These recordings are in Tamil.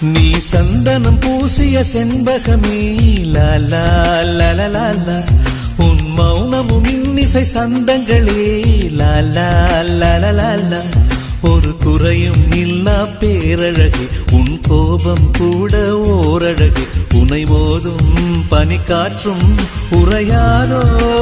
நீ சந்தனம் பூசிய செண்பகமே லாலா லலலாலா உன் மௌனமும் இன்னிசை சந்தங்களே லாலா லலலாலா ஒரு குறையும் இல்லா பேரழகே உன் கோபம் கூட ஓரழகே உனை மோதும் பனிக்காற்றும் உறையாதோ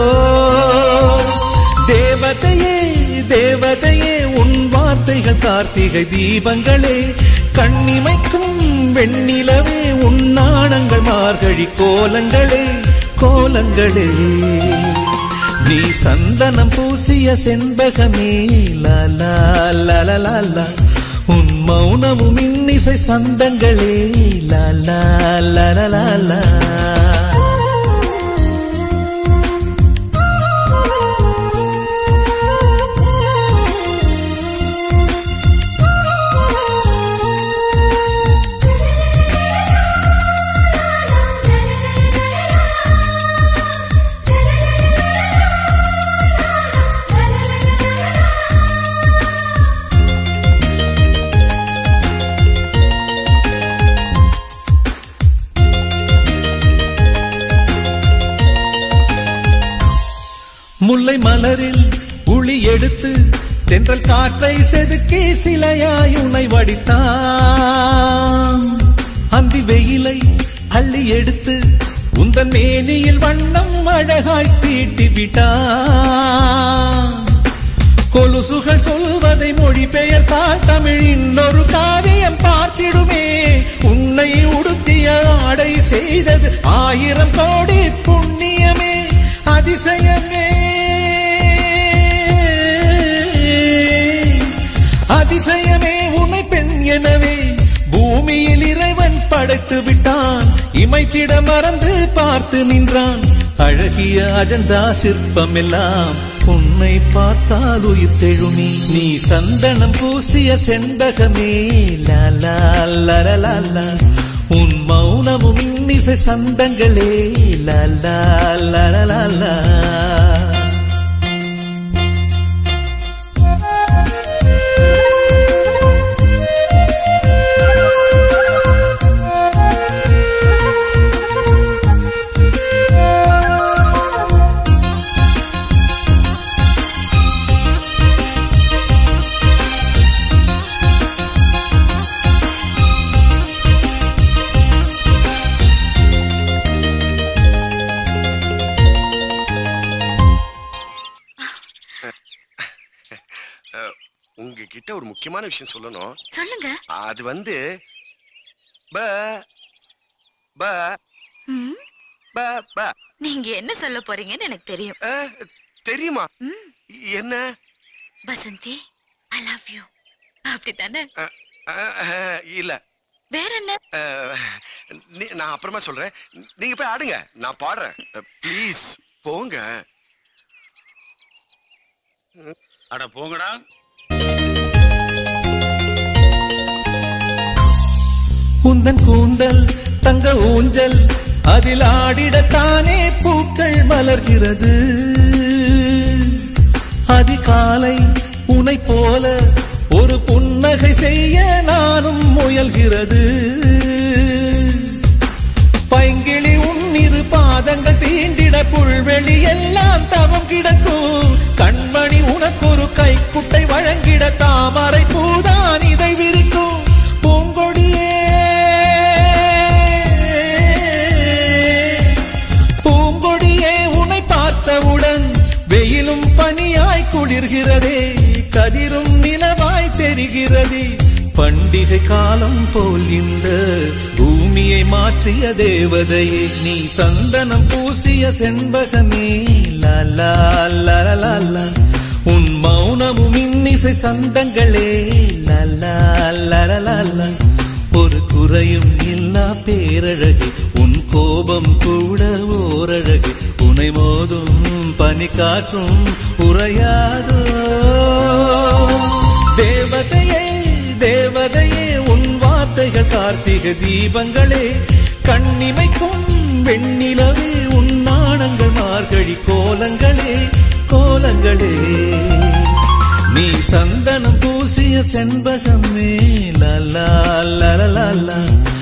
தேவதையே தேவதையே உன் வார்த்தைகள் கார்த்திகை தீபங்களே கண்ணிமைக்கும் வெண்ணிலவே உன் நாணங்கள் மார்கழி கோலங்களே கோலங்களே நீ சந்தனம் பூசிய செண்பகமே லாலா லலலாலா உன் மௌனமும் இன்னிசை சந்தங்களே லாலா லலலாலா முல்லை மலரில் உளி எடுத்து தென்றல் காற்றை செதுக்கி சிலையாய் உனை வடித்தான் அந்தி வெயிலை அள்ளி எடுத்து உந்தன் மேனியில் வண்ணம் அழகாய் தீட்டி விட்டான் கொலுசுகள் சொல்வதை மொழிபெயர்த்தால் தமிழின் ஒரு காவியம் பார்த்திடுமே உன்னை உடுத்திய ஆடை செய்தது ஆயிரம் கோடி புண்ணியமே அதிசயமே அதிசயமே உன்னை பெண் எனவே பூமியில் இறைவன் படைத்து விட்டான் இமைத்திட மறந்து பார்த்து நின்றான் அழகிய அஜந்தா சிற்பம் எல்லாம் உன்னை பார்த்தால் உயிர் தெழுமி நீ சந்தனம் பூசிய செண்பகமே லாலா லலலாலா உன் மௌனமும் இன்னிசை சந்தங்களே லாலா லலலாலா உங்ககிட்ட ஒரு முக்கியமான விஷயம் சொல்லணும் சொல்லுங்க அது வந்து ப ப ம், ப ப நீங்க என்ன சொல்ல போறீங்கன்னு எனக்கு தெரியும் அஹ், தெரியுமா ம், என்ன பசந்தி ஐ லவ் யூ அப்படித்தானே அஹ், அஹ், அஹ், இல்ல வேற என்ன அஹ், நீ- நான் அப்புறமா சொல்றேன் நீங்க போய் ஆடுங்க நான் பாடுறேன் ப்ளீஸ் போங்க அட போங்கடா உந்தன் கூந்தல் தங்க ஊஞ்சல் அதில் ஆடிடத்தானே பூக்கள் மலர்கிறது அதிகாலை உனை போல ஒரு புன்னகை செய்ய நானும் முயல்கிறது பைங்கிளி உன்னிரு பாதங்கள் தீண்டிட புல்வெளி எல்லாம் தவம் கிடக்கும் கண்மணி உனக்கொரு கைக்குட்டை வழங்கிட தாமரை பூதான் இதை விரிக்கும் பூங்கொடியே பூங்கொடியே உன்னை பார்த்தவுடன் வெயிலும் பனியாய் குளிர்கிறதே கதிரும் நிலவாய் தெரிகிறதே பண்டிகை காலம் போல் இந்த பூமியை மாற்றிய தேவதையே நீ சந்தனம் பூசிய செண்பகமே லாலா லலலாலா உன் மௌனமும் இன்னிசை சந்தங்களே லாலா லலலாலா ஒரு குறையும் இல்லா பேரழகே உன் கோபம் கூட ஓரழகே உனை மோதும் பனிக்காற்றும் உறையாதோ தேவதையே தேவதையே உன் வார்த்தைகள் கார்த்திகை தீபங்களே கண்ணிமைக்கும் வெண்ணிலவே உன் நாணங்கள் மார்கழி கோலங்களே கோலங்களே நீ சந்தனம் பூசிய செண்பகமே லலா லலலாலா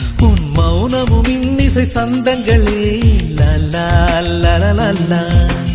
இசை சந்தங்களே லா லா லா லா லா லா